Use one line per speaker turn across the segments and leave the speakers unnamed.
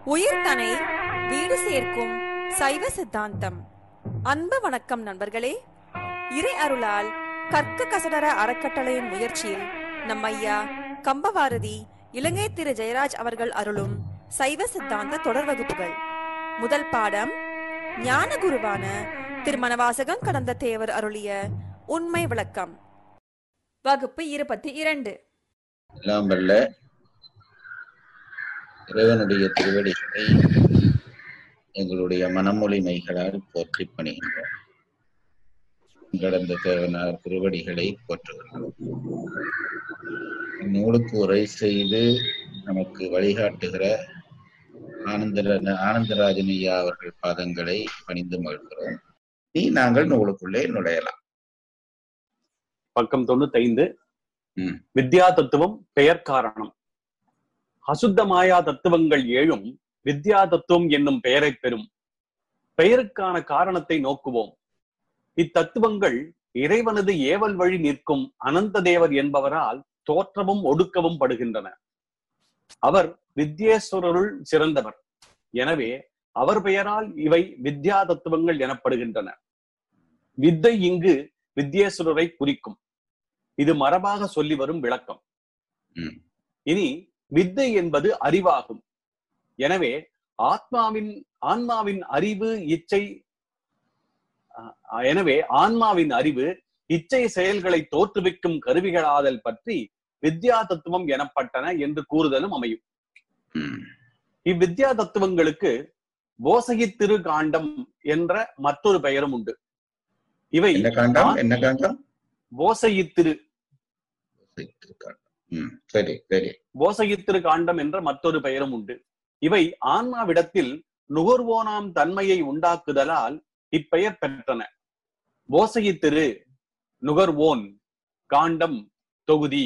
உயிர்தனை வீடு சேர்க்கும் சைவ சித்தாந்தம் அன்பு வணக்கம் நண்பர்களே இறை அருளால் கற்க கசடர அறக்கட்டளையின் முயற்சியில் நம் ஐயா கம்பவாரதி இலங்கை திரு ஜெயராஜ் அவர்கள் அருளும் சைவ சித்தாந்த தொடர் வகுப்புகள் முதல் பாடம் ஞான குருவான திருமணவாசகம் கடந்த தேவர் அருளிய உண்மை விளக்கம் வகுப்பு இருபத்தி இரண்டு
எல்லாம் வல்ல இறைவனுடைய திருவடிகளை எங்களுடைய மனமொழிமைகளால் போற்றி பணிகின்றோம் கடந்த தேவனார் திருவடிகளை போற்றுகின்றோம் நூலுக்கு உரை செய்து நமக்கு வழிகாட்டுகிற ஆனந்தர ஆனந்தராஜன் ஐயா அவர்கள் பாதங்களை பணிந்து மகிழ்கிறோம் நீ நாங்கள் நூலுக்குள்ளே நுழையலாம்
பக்கம் தொண்ணூத்தைந்து
ம்.
வித்யா தத்துவம் பெயர் காரணம் அசுத்த மாயா தத்துவங்கள் ஏழும் வித்யா தத்துவம் என்னும் பெயரைப் பெறும் பெயருக்கான காரணத்தை நோக்குவோம் இத்தத்துவங்கள் இறைவனது ஏவல் வழி நிற்கும் அனந்த தேவர் என்பவரால் தோற்றமும் ஒடுக்கவும் படுகின்றன அவர் வித்யேஸ்வரருள் சிறந்தவர் எனவே அவர் பெயரால் இவை வித்யா தத்துவங்கள் எனப்படுகின்றன வித்தை இங்கு வித்யேஸ்வரரை குறிக்கும் இது மரபாக சொல்லி வரும் விளக்கம்
ம்.
இனி வித்தை என்பது அறிவாகும் எனவே ஆத்மாவின் ஆன்மாவின் அறிவு இச்சை அஹ், எனவே ஆன்மாவின் அறிவு இச்சை செயல்களை தோற்றுவிக்கும் கருவிகளாதல் பற்றி வித்யா தத்துவம் எனப்பட்டன என்று கூறுதலும் அமையும்
ம்.
இவ்வித்யா தத்துவங்களுக்கு போசகித்திரு காண்டம் என்ற மற்றொரு பெயரும் உண்டு இவை
என்ன காண்டம் என்ன காண்டம்
போசகித்திரு
ம் சரி சரி
போசகித்திரு காண்டம் என்ற மற்றொரு பெயரும் உண்டு இவை ஆன்மாவிடத்தில் நுகர்வோனாம் தன்மையை உண்டாக்குதலால் இப்பெயர் பெற்றன போசகித்திரு நுகர்வோன் காண்டம் தொகுதி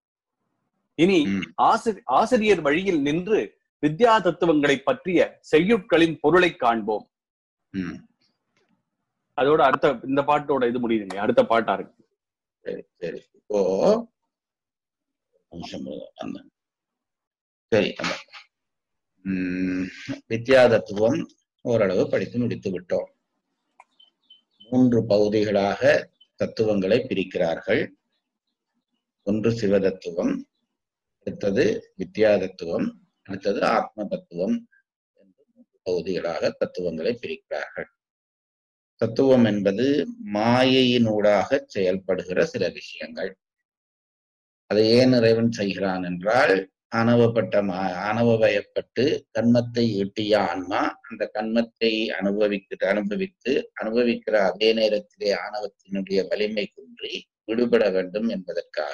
இனி
ம்.
ஆசிரி- ஆசிரியர் வழியில் நின்று வித்யா தத்துவங்களை பற்றிய செய்யுட்களின் பொருளை காண்போம்
ம்
அதோட அடுத்த இந்த பாட்டோட இது முடியுதுங்க அடுத்த பாட்டா இருக்கு
சரி சரி இப்போ நிமிஷம் இருங்க, அந்த சரி அந்த உம், வித்யா தத்துவம் ஓரளவு படித்து முடித்து விட்டோம் மூன்று பகுதிகளாக தத்துவங்களை பிரிக்கிறார்கள் ஒன்று சிவ தத்துவம் அடுத்தது வித்யா தத்துவம் அடுத்தது ஆத்ம தத்துவம் என்று மூன்று பகுதிகளாக தத்துவங்களை பிரிக்கிறார்கள் தத்துவம் என்பது மாயையினூடாக செயல்படுகிற சில விஷயங்கள் அதை ஏன் இறைவன் செய்கிறான் என்றால் ஆணவப்பட்ட மா ஆணவவயப்பட்டு கண்மத்தை ஈட்டிய ஆன்மா அந்த கண்மத்தை அனுபவிக்கிற அனுபவித்து அனுபவிக்கிற அதே நேரத்திலே ஆணவத்தினுடைய வலிமை குன்றி விடுபட வேண்டும் என்பதற்காக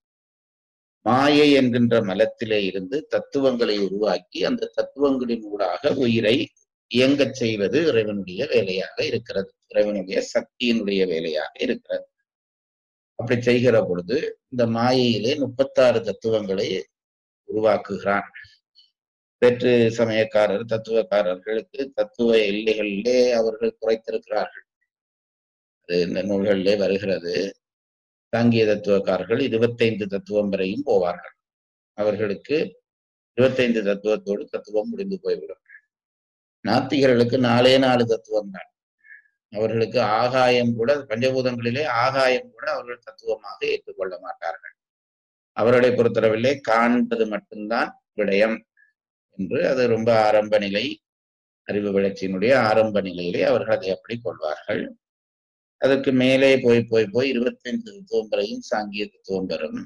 மாயை என்கின்ற மலத்திலே இருந்து தத்துவங்களை உருவாக்கி அந்த தத்துவங்களின் ஊடாக உயிரை இயங்கச் செய்வது இறைவனுடைய வேலையாக இருக்கிறது இறைவனுடைய சக்தியினுடைய வேலையாக இருக்கிறது அப்படி செய்கிற பொழுது இந்த மாயையிலே முப்பத்தாறு தத்துவங்களை உருவாக்குகிறான் வேற்று சமயக்காரர் தத்துவக்காரர்களுக்கு தத்துவ எல்லைகளிலே அவர்கள் குறைத்திருக்கிறார்கள் அது இந்த நூல்களிலே வருகிறது சாங்கிய தத்துவக்காரர்கள் இருபத்தைந்து தத்துவம் வரையும் போவார்கள் அவர்களுக்கு இருபத்தைந்து தத்துவத்தோடு தத்துவம் முடிந்து போய்விடும் நாத்திகர்களுக்கு நாலே நாலு தத்துவம் தான் அவர்களுக்கு ஆகாயம் கூட பஞ்சபூதங்களிலே ஆகாயம் கூட அவர்கள் தத்துவமாக ஏற்றுக்கொள்ள மாட்டார்கள் அவர்களை பொறுத்தளவிலே காண்பது மட்டும்தான் விடயம் என்று அது ரொம்ப ஆரம்ப நிலை அறிவு வளர்ச்சியினுடைய ஆரம்ப நிலையிலே அவர்கள் அதை அப்படி கொள்வார்கள் அதற்கு மேலே போய் போய் போய் இருபத்தைந்து தத்துவம் வரையும் சாங்கிய தத்துவம் பெறும்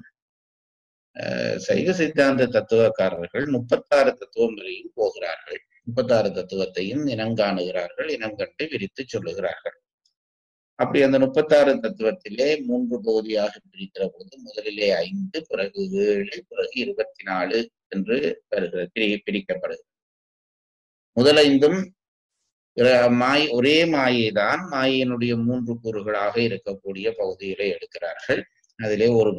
அஹ் சைவ சித்தாந்த தத்துவக்காரர்கள் முப்பத்தாறு தத்துவம் வரையும் போகிறார்கள் முப்பத்தாறு தத்துவத்தையும் இனம் காணுகிறார்கள் இனம் கண்டு விரித்து சொல்லுகிறார்கள் அப்படி அந்த முப்பத்தாறு தத்துவத்திலே மூன்று பகுதியாக பிரிக்கிற போது முதலிலே ஐந்து பிறகு ஏழு பிறகு இருபத்தி நாலு என்று வருகிறது பிரி பிரிக்கப்படுகிறது முதலைந்தும் இர- மாய் ஒரே மாயை தான் மாயினுடைய மூன்று கூறுகளாக இருக்கக்கூடிய பகுதிகளை எடுக்கிறார்கள் அதிலே ஒரு